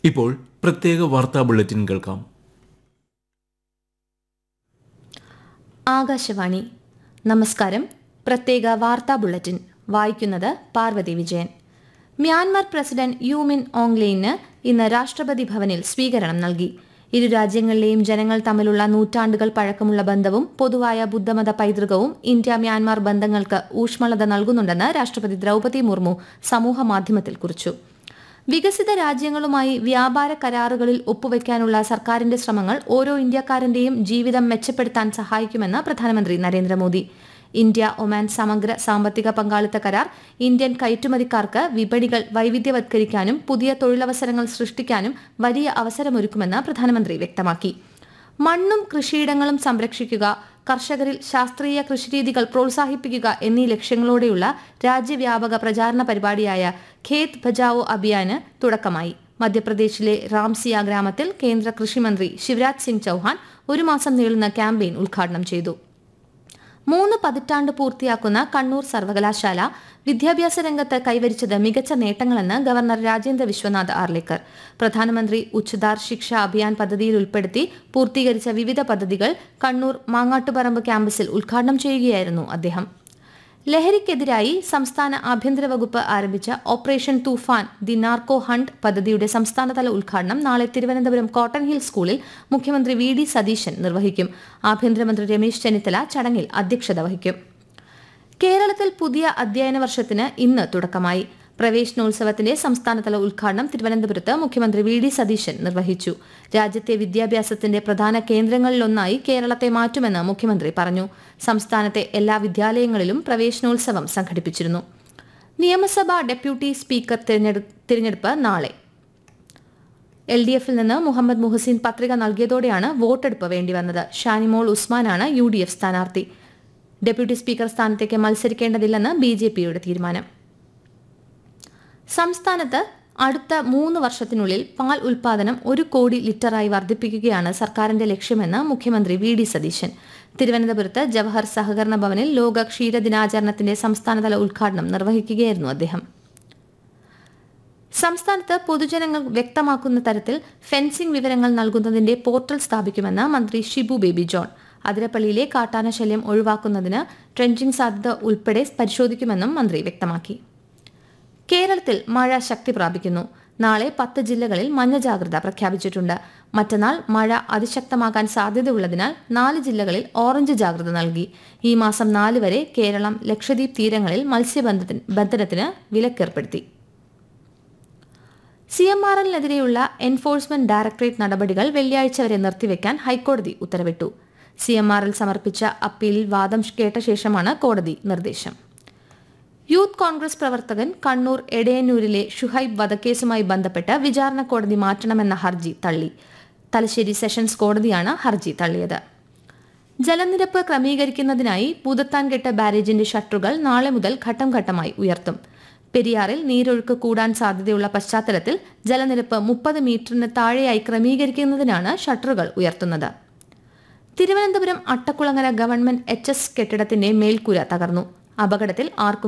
ഇപ്പോൾ പ്രത്യേക വാർത്താ ബുള്ളറ്റിൻ കേൾക്കാം ആകാശവാണി നമസ്കാരം പ്രത്യേക വാർത്താ ബുള്ളറ്റിൻ വായിക്കുന്നത് പാർവതി വിജയൻ മ്യാൻമർ പ്രസിഡന്റ് യൂമിൻ ഓങ്ലെയിന് ഇന്ന് രാഷ്ട്രപതി ഭവനിൽ സ്വീകരണം നൽകി ഇരു രാജ്യങ്ങളിലെയും ജനങ്ങൾ തമ്മിലുള്ള നൂറ്റാണ്ടുകൾ പഴക്കമുള്ള ബന്ധവും പൊതുവായ ബുദ്ധമത പൈതൃകവും ഇന്ത്യ മ്യാൻമാർ ബന്ധങ്ങൾക്ക് ഊഷ്മളത നൽകുന്നുണ്ടെന്ന് രാഷ്ട്രപതി ദ്രൗപതി മുർമു സമൂഹമാധ്യമത്തിൽ കുറിച്ചു വികസിത രാജ്യങ്ങളുമായി വ്യാപാര കരാറുകളിൽ ഒപ്പുവെക്കാനുള്ള സർക്കാരിന്റെ ശ്രമങ്ങൾ ഓരോ ഇന്ത്യക്കാരന്റെയും ജീവിതം മെച്ചപ്പെടുത്താൻ സഹായിക്കുമെന്ന് പ്രധാനമന്ത്രി നരേന്ദ്രമോദി ഇന്ത്യ ഒമാൻ സമഗ്ര സാമ്പത്തിക പങ്കാളിത്ത കരാർ ഇന്ത്യൻ കയറ്റുമതിക്കാർക്ക് വിപണികൾ വൈവിധ്യവത്കരിക്കാനും പുതിയ തൊഴിലവസരങ്ങൾ സൃഷ്ടിക്കാനും വലിയ അവസരമൊരുക്കുമെന്ന് പ്രധാനമന്ത്രി വ്യക്തമാക്കി മണ്ണും കൃഷിയിടങ്ങളും സംരക്ഷിക്കുക കർഷകരിൽ ശാസ്ത്രീയ കൃഷിരീതികൾ പ്രോത്സാഹിപ്പിക്കുക എന്നീ ലക്ഷ്യങ്ങളോടെയുള്ള രാജ്യവ്യാപക പ്രചാരണ പരിപാടിയായ ഖേത് ബചാവോ അഭിയാന് തുടക്കമായി മധ്യപ്രദേശിലെ റാംസിയ ഗ്രാമത്തിൽ കേന്ദ്ര കൃഷിമന്ത്രി ശിവരാജ് സിംഗ് ചൌഹാൻ ഒരു മാസം നീളുന്ന ക്യാമ്പയിൻ ഉദ്ഘാടനം ചെയ്തു മൂന്ന് പതിറ്റാണ്ട് പൂർത്തിയാക്കുന്ന കണ്ണൂർ സർവകലാശാല വിദ്യാഭ്യാസ രംഗത്ത് കൈവരിച്ചത് മികച്ച നേട്ടങ്ങളെന്ന് ഗവർണർ രാജേന്ദ്ര വിശ്വനാഥ് ആർലേക്കർ പ്രധാനമന്ത്രി ഉച്ചതാർ ശിക്ഷ അഭിയാൻ പദ്ധതിയിൽ ഉൾപ്പെടുത്തി പൂർത്തീകരിച്ച വിവിധ പദ്ധതികൾ കണ്ണൂർ മാങ്ങാട്ടുപറമ്പ് ക്യാമ്പസിൽ ഉദ്ഘാടനം ചെയ്യുകയായിരുന്നു അദ്ദേഹം ലഹരിക്കെതിരായി സംസ്ഥാന ആഭ്യന്തര വകുപ്പ് ആരംഭിച്ച operation Toofan the narco hunt പദ്ധതിയുടെ സംസ്ഥാനതല ഉദ്ഘാടനം നാളെ തിരുവനന്തപുരം കോട്ടൺ ഹിൽ സ്കൂളിൽ മുഖ്യമന്ത്രി വി ഡി സതീശൻ നിർവഹിക്കും ആഭ്യന്തരമന്ത്രി രമേശ് ചെന്നിത്തല ചടങ്ങിൽ അധ്യക്ഷത വഹിക്കും കേരളത്തിൽ പുതിയ അധ്യയന വർഷത്തിന് ഇന്ന് തുടക്കമായി പ്രവേശനോത്സവത്തിന്റെ സംസ്ഥാനതല ഉദ്ഘാടനം തിരുവനന്തപുരത്ത് മുഖ്യമന്ത്രി വി ഡി സതീശൻ നിർവഹിച്ചു രാജ്യത്തെ വിദ്യാഭ്യാസത്തിന്റെ പ്രധാന കേന്ദ്രങ്ങളിലൊന്നായി കേരളത്തെ മാറ്റുമെന്ന് മുഖ്യമന്ത്രി പറഞ്ഞു സംസ്ഥാനത്തെ എല്ലാ വിദ്യാലയങ്ങളിലും പ്രവേശനോത്സവം സംഘടിപ്പിച്ചിരുന്നു നിയമസഭാ ഡെപ്യൂട്ടി സ്പീക്കർ തിരഞ്ഞെടു- തിരഞ്ഞെടുപ്പ് നാളെ എൽ ഡി എഫിൽ നിന്ന് മുഹമ്മദ് മുഹസിൻ പത്രിക നൽകിയതോടെയാണ് വോട്ടെടുപ്പ് വേണ്ടിവന്നത് ഷാനിമോൾ ഉസ്മാനാണ് യു ഡി എഫ് സ്ഥാനാർത്ഥി ഡെപ്യൂട്ടി സ്പീക്കർ സ്ഥാനത്തേക്ക് മത്സരിക്കേണ്ടതില്ലെന്ന് ബി ജെ പിയുടെ തീരുമാനം സംസ്ഥാനത്ത് അടുത്ത മൂന്ന് വർഷത്തിനുള്ളിൽ പാൽ ഉൽപാദനം ഒരു കോടി ലിറ്ററായി വർദ്ധിപ്പിക്കുകയാണ് സർക്കാരിന്റെ ലക്ഷ്യമെന്ന് മുഖ്യമന്ത്രി വി ഡി സതീശൻ തിരുവനന്തപുരത്ത് ജവഹർ സഹകരണ ഭവനിൽ ലോക ക്ഷീരദിനാചരണത്തിന്റെ സംസ്ഥാനതല ഉദ്ഘാടനം നിർവഹിക്കുകയായിരുന്നു അദ്ദേഹം സംസ്ഥാനത്ത് പൊതുജനങ്ങൾ വ്യക്തമാക്കുന്ന തരത്തിൽ ഫെൻസിംഗ് വിവരങ്ങൾ നൽകുന്നതിന്റെ പോർട്ടൽ സ്ഥാപിക്കുമെന്ന് മന്ത്രി ഷിബു ബേബി ജോൺ അതിരപ്പള്ളിയിലെ കാട്ടാന ശല്യം ഒഴിവാക്കുന്നതിന് ട്രെഞ്ചിംഗ് സാധ്യത ഉൾപ്പെടെ പരിശോധിക്കുമെന്നും മന്ത്രി വ്യക്തമാക്കി കേരളത്തിൽ മഴ ശക്തി പ്രാപിക്കുന്നു നാളെ പത്ത് ജില്ലകളിൽ മഞ്ഞ ജാഗ്രത പ്രഖ്യാപിച്ചിട്ടുണ്ട് മറ്റന്നാൾ മഴ അതിശക്തമാകാൻ സാധ്യതയുള്ളതിനാൽ നാല് ജില്ലകളിൽ ഓറഞ്ച് ജാഗ്രത നൽകി ഈ മാസം നാല് വരെ കേരളം ലക്ഷദ്വീപ് തീരങ്ങളിൽ മത്സ്യബന്ധനത്തിന് ബന്ധനത്തിന് വിലക്കേർപ്പെടുത്തി സി എം ആർ എല്ലിനെതിരെയുള്ള എൻഫോഴ്സ്മെന്റ് ഡയറക്ടറേറ്റ് നടപടികൾ വെള്ളിയാഴ്ച വരെ നിർത്തിവെക്കാൻ ഹൈക്കോടതി ഉത്തരവിട്ടു സി എം ആർ എൽ സമർപ്പിച്ച അപ്പീലിൽ വാദം കേട്ട ശേഷമാണ് കോടതി നിർദ്ദേശം യൂത്ത് കോൺഗ്രസ് പ്രവർത്തകൻ കണ്ണൂർ എടയന്നൂരിലെ ഷുഹൈബ് വധക്കേസുമായി ബന്ധപ്പെട്ട് വിചാരണ കോടതി മാറ്റണമെന്ന ഹർജി തള്ളി തലശ്ശേരി സെഷൻസ് കോടതിയാണ് ഹർജി തള്ളിയത് ജലനിരപ്പ് ക്രമീകരിക്കുന്നതിനായി പൂതത്താൻകെട്ട് ബാരേജിന്റെ ഷട്ടറുകൾ നാളെ മുതൽ ഘട്ടം ഘട്ടമായി ഉയർത്തും പെരിയാറിൽ നീരൊഴുക്ക് കൂടാൻ സാധ്യതയുള്ള പശ്ചാത്തലത്തിൽ ജലനിരപ്പ് മുപ്പത് മീറ്ററിന് താഴെയായി ക്രമീകരിക്കുന്നതിനാണ് ഷട്ടറുകൾ ഉയർത്തുന്നത് Thiruvananthapuram Attakkulangara government H S കെട്ടിടത്തിന്റെ മേൽക്കൂര തകർന്നു അപകടത്തിൽ ആർക്കും